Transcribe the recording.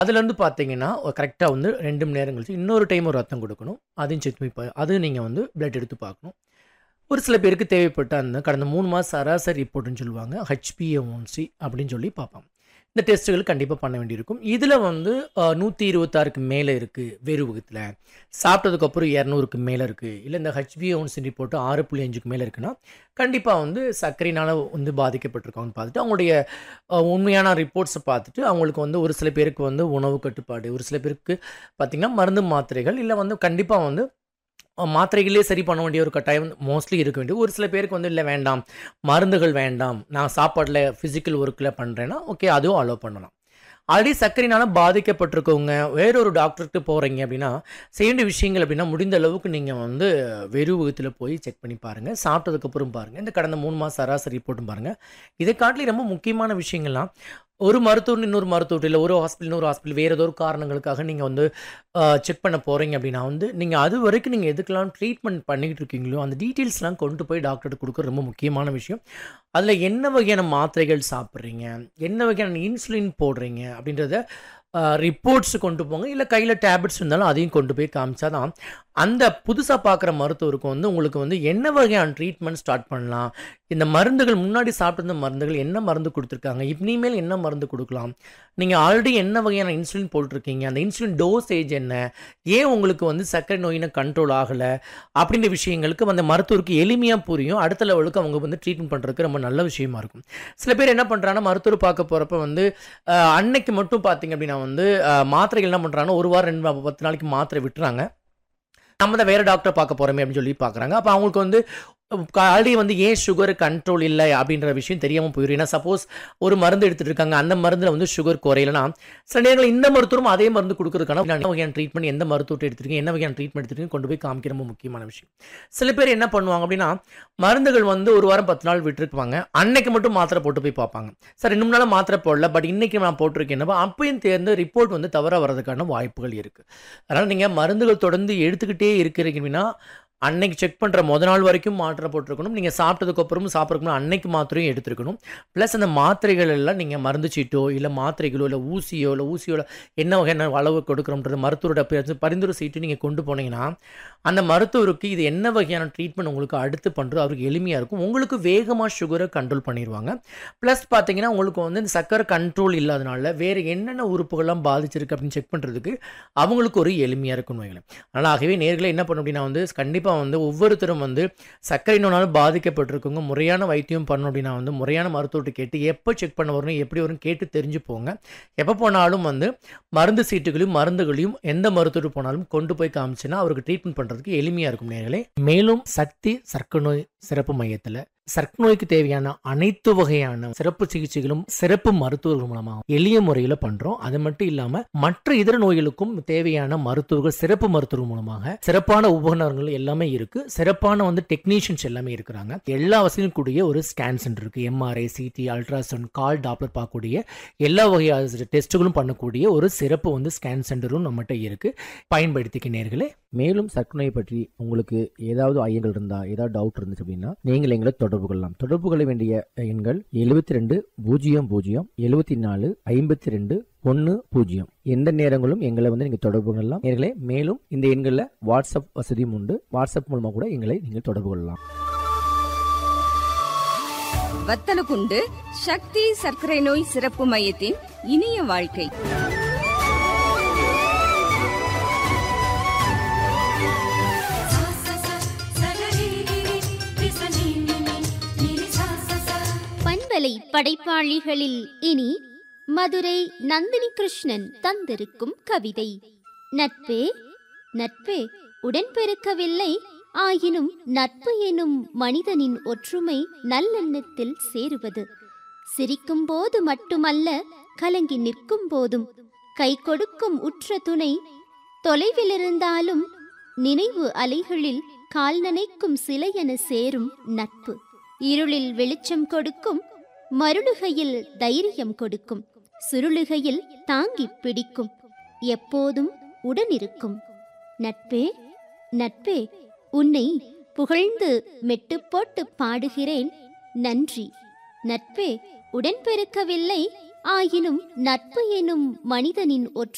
அதுலேருந்து பார்த்தீங்கன்னா கரெக்டாக வந்து ரெண்டு மணி நேரம் கழிச்சு இன்னொரு டைம் ஒரு ரத்தம் கொடுக்கணும் அதையும் செக் பண்ணி பா- அது நீங்கள் வந்து பிளட் எடுத்து பார்க்கணும் ஒரு சில பேருக்கு தேவைப்பட்ட அந்த கடந்த மூணு மாதம் சராசரி ரிப்போர்ட்னு சொல்லுவாங்க ஹெச்பிஏஒன்சி அப்படின்னு சொல்லி பார்ப்பாங்க இந்த டெஸ்ட்டுகள் கண்டிப்பாக பண்ண வேண்டியிருக்கும் இதில் வந்து நூற்றி இருபத்தாறுக்கு மேலே இருக்குது வெறுவகத்தில் சாப்பிட்டதுக்கப்புறம் இரநூறுக்கு மேலே இருக்குது இல்லை இந்த ஹெச்பிஏஒன்சி ரிப்போர்ட்டு ஆறு புள்ளி அஞ்சுக்கு மேலே இருக்குன்னா கண்டிப்பாக வந்து சர்க்கரையினால் வந்து பாதிக்கப்பட்டிருக்காங்கன்னு பார்த்துட்டு அவங்களுடைய அஹ், உண்மையான ரிப்போர்ட்ஸை பார்த்துட்டு அவங்களுக்கு வந்து ஒரு சில பேருக்கு வந்து உணவு கட்டுப்பாடு ஒரு சில பேருக்கு பார்த்திங்கன்னா மருந்து மாத்திரைகள் இல்லை வந்து கண்டிப்பாக வந்து அஹ், மாத்திரைகளே சரி பண்ண வேண்டிய ஒரு கட்டாயம் மோஸ்ட்லி இருக்க வேண்டியது ஒரு சில பேருக்கு வந்து இல்லை வேண்டாம் மருந்துகள் வேண்டாம் நான் சாப்பாட்டில் ஃபிசிக்கல் ஒர்க்கில் பண்ணுறேன்னா ஓகே அதுவும் அலோவ் பண்ணலாம் ஆல்ரெடி சர்க்கரையினால பாதிக்கப்பட்டிருக்கவங்க வேறொரு டாக்டர்கிட்ட போகிறீங்க அப்படின்னா செய்ய வேண்டிய விஷயங்கள் அப்படின்னா முடிந்த அளவுக்கு நீங்கள் வந்து வெறுவகத்தில் போய் செக் பண்ணி பாருங்கள் சாப்பிட்டதுக்கப்புறம் பாருங்கள் இந்த கடந்த மூணு மாதம் சராசரி ரிப்போர்ட்டும் பாருங்கள் இதை காட்டிலும் ரொம்ப முக்கியமான விஷயங்கள்லாம் ஒரு மருத்துவர் இன்னொரு மருத்துவர் இல்லை ஒரு ஹாஸ்பிட்டல் இன்னொரு ஹாஸ்பிட்டல் வேறு ஏதோ ஒரு காரணங்களுக்காக நீங்கள் வந்து செக் பண்ண போகிறீங்க அப்படின்னா வந்து நீங்கள் அது வரைக்கும் நீங்கள் எதுக்கெல்லாம் ட்ரீட்மெண்ட் பண்ணிக்கிட்டு இருக்கீங்களோ அந்த டீட்டெயில்ஸ்லாம் கொண்டு போய் டாக்டர்கிட்ட கொடுக்க ரொம்ப முக்கியமான விஷயம் அதில் என்ன வகையான மாத்திரைகள் சாப்பிட்றீங்க என்ன வகையான இன்சுலின் போடுறீங்க அப்படின்றத ரிப்போர்ட்ஸ் கொண்டு போங்க இல்லை கையில் டேப்லெட்ஸ் இருந்தாலும் அதையும் கொண்டு போய் காமிச்சாதான் அந்த புதுசாக பார்க்குற மருத்துவருக்கு வந்து உங்களுக்கு வந்து என்ன வகையான ட்ரீட்மெண்ட் ஸ்டார்ட் பண்ணலாம் இந்த மருந்துகள் முன்னாடி சாப்பிட்டிருந்த மருந்துகள் என்ன மருந்து கொடுத்துருக்காங்க இனிமேல் என்ன மருந்து கொடுக்கலாம் நீங்கள் ஆல்ரெடி என்ன வகையான இன்சுலின் போட்டிருக்கீங்க அந்த இன்சுலின் டோசேஜ் என்ன ஏன் உங்களுக்கு வந்து சர்க்கரை நோயின கண்ட்ரோல் ஆகலை அப்படின்ற விஷயங்களுக்கு அந்த மருத்துவருக்கு எளிமையாக புரியும் அடுத்த லெவலுக்கு அவங்க வந்து ட்ரீட்மெண்ட் பண்ணுறதுக்கு ரொம்ப நல்ல விஷயமா இருக்கும் சில பேர் என்ன பண்ணுறாங்கன்னா மருத்துவர் பார்க்க போகிறப்ப வந்து அஹ், அன்னைக்கு மட்டும் பார்த்தீங்க அப்படின்னா வந்து அஹ், மாத்திரைகள் என்ன பண்ணுறாங்கன்னா ஒரு வாரம் ரெண்டு வா- பத்து நாளைக்கு மாத்திரை விட்டுறாங்க நம்ம தான் வேறு டாக்டர் பார்க்க போகிறோமே அப்படின்னு சொல்லி பார்க்குறாங்க அப்போ அவங்களுக்கு வந்து ஆல்ரெடி வந்து ஏன் சுகர் கண்ட்ரோல் இல்லை அப்படின்ற விஷயம் தெரியாமல் போயிடும் ஏன்னா சப்போஸ் ஒரு மருந்து எடுத்துட்டு இருக்காங்க அந்த மருந்தில் வந்து சுகர் குறையலனா சில நேரங்களில் இந்த மருத்துவரும் அதே மருந்து கொடுக்குறதுக்கான என்ன வகையான ட்ரீட்மெண்ட் எந்த மருத்துவத்தை எடுத்துருக்கீங்க என்ன வகையான ட்ரீட்மெண்ட் எடுத்துருக்கீங்க கொண்டு போய் காமிக்க ரொம்ப முக்கியமான விஷயம் சில பேர் என்ன பண்ணுவாங்க அப்படின்னா மருந்துகள் வந்து ஒரு வாரம் பத்து நாள் விட்டுருப்பாங்க அன்னைக்கு மட்டும் மாத்திரை போட்டு போய் பார்ப்பாங்க சார் ரெண்டு மூணு நாள் மாத்திரை போடல பட் இன்னைக்கு நான் போட்டிருக்கேன் அப்பயும் தேர்ந்து ரிப்போர்ட் வந்து தவறாக வர்றதுக்கான வாய்ப்புகள் இருக்குது அதனால் நீங்கள் மருந்துகள் தொடர்ந்து எடுத்துக்கிட்டே இருக்கிறீங்கன்னா அன்னைக்கு செக் பண்ணுற முத நாள் வரைக்கும் மாத்திரை போட்டிருக்கணும் நீங்கள் சாப்பிட்டதுக்கப்புறமும் சாப்பிட்றதுக்கு அன்னைக்கு மாத்திரையும் எடுத்துருக்கணும் ப்ளஸ் அந்த மாத்திரைகள் எல்லாம் நீங்கள் மருந்து சீட்டோ இல்லை மாத்திரைகளோ இல்லை ஊசியோ இல்லை ஊசியோட என்ன வகையான அளவு கொடுக்குறோன்றது மருத்துவரோட பரி- பரிந்துரை சீட்டு நீங்கள் கொண்டு போனீங்கன்னா அந்த மருத்துவருக்கு இது என்ன வகையான ட்ரீட்மெண்ட் உங்களுக்கு அடுத்து பண்ணுறது அவருக்கு எளிமையாக இருக்கும் உங்களுக்கு வேகமாக சுகரை கண்ட்ரோல் பண்ணிடுவாங்க ப்ளஸ் பார்த்தீங்கன்னா உங்களுக்கு வந்து இந்த சக்கரை கண்ட்ரோல் இல்லாதனால வேறு என்னென்ன உறுப்புகள்லாம் பாதிச்சிருக்கு அப்படின்னு செக் பண்ணுறதுக்கு அவங்களுக்கு ஒரு எளிமையாக இருக்கும்னு வைங்களேன் அதனால் ஆகவே நேர்களை என்ன பண்ணணும் அப்படின்னா வந்து கண்டிப்பாக வந்து ஒவ்வொருத்தரும் வந்து சர்க்கரை நோயால் பாதிக்கப்பட்டிருக்கவங்க முறையான வைத்தியம் பண்ணணும் அப்படின்னா வந்து முறையான மருத்துவர்கிட்ட கேட்டு எப்போ செக் பண்ண வரணும் எப்படி வரும் கேட்டு தெரிஞ்சு போங்க எப்போ போனாலும் வந்து மருந்து சீட்டுகளையும் மருந்துகளையும் எந்த மருத்துவர் போனாலும் கொண்டு போய் காமிச்சுன்னா அவருக்கு ட்ரீட்மெண்ட் பண்ணுறதுக்கு எளிமையாக இருக்கும் நேர்களே மேலும் சக்தி சர்க்கரை நோய் சிறப்பு மையத்தில் சர்க்கரை நோய்க்கு தேவையான அனைத்து வகையான சிறப்பு சிகிச்சைகளும் சிறப்பு மருத்துவர்கள் மூலமாக எளிய முறையில் பண்றோம் அது மட்டும் இல்லாம மற்ற இதர நோய்களுக்கும் தேவையான மருத்துவர்கள் சிறப்பு மருத்துவர்கள் மூலமாக சிறப்பான உபகரணங்கள் எல்லாமே இருக்கு சிறப்பான வந்து டெக்னீஷியன்ஸ் எல்லாமே இருக்கிறாங்க எல்லா வசதியும் கூடிய ஒரு ஸ்கேன் சென்டர் இருக்கு MRI CT ultrasound colour doppler பார்க்கக்கூடிய எல்லா வகையான டெஸ்ட்டுகளும் பண்ணக்கூடிய ஒரு சிறப்பு வந்து ஸ்கேன் சென்டரும் நம்மகிட்ட இருக்கு பயன்படுத்திக்க நேர்களே மேலும் சர்க்கரை நோய் பற்றி உங்களுக்கு ஏதாவது ஐயங்கள் இருந்தா ஏதாவது டவுட் இருந்துச்சு அப்படின்னா நீங்கள் எங்களை தொடர்பு கொள்ளலாம் தொடர்பு கொள்ள வேண்டிய எண்கள் எழுபத்தி ரெண்டு பூஜ்ஜியம் பூஜ்ஜியம் எழுபத்தி நாலு ஐம்பத்தி ரெண்டு ஒன்று பூஜ்ஜியம் எந்த நேரங்களும் எங்களை வந்து நீங்கள் தொடர்பு கொள்ளலாம் நேர்களே மேலும் இந்த எண்களில் வாட்ஸ்அப் வசதியும் உண்டு வாட்ஸ்அப் மூலமாக கூட எங்களை நீங்கள் தொடர்பு கொள்ளலாம் வத்தலகுண்டு சக்தி சர்க்கரை நோய் சிறப்பு மையத்தின் இனிய வாழ்க்கை सा सा सा सगरि गिरि विसनि निनि निरि सा सा सा பண்பலை படைப்பாளிகளில் இனி மதுரை நந்தினி கிருஷ்ணன் தந்திருக்கும் கவிதை நட்பே நட்பே உடன்பெருக்கவில்லை ஆயினும் நட்பு எனும் மனிதனின் ஒற்றுமை நல்லெண்ணத்தில் சேருவது சிரிக்கும் போது மட்டுமல்ல கலங்கி நிற்கும் போதும் கை கொடுக்கும் உற்ற துணை தொலைவிலிருந்தாலும் நினைவு அலைகளில் கால் நனைக்கும் சிலையென சேரும் நட்பு இருளில் வெளிச்சம் கொடுக்கும் மருளுகையில் தைரியம் கொடுக்கும் சுருளுகையில் தாங்கிப் பிடிக்கும் எப்போதும் உடனிருக்கும் நட்பே நட்பே உன்னை புகழ்ந்து மெட்டு போட்டு பாடுகிறேன் நன்றி நட்பே உடன்பெருக்கவில்லை ஆயினும் நட்பு எனும் மனிதனின் ஒற்று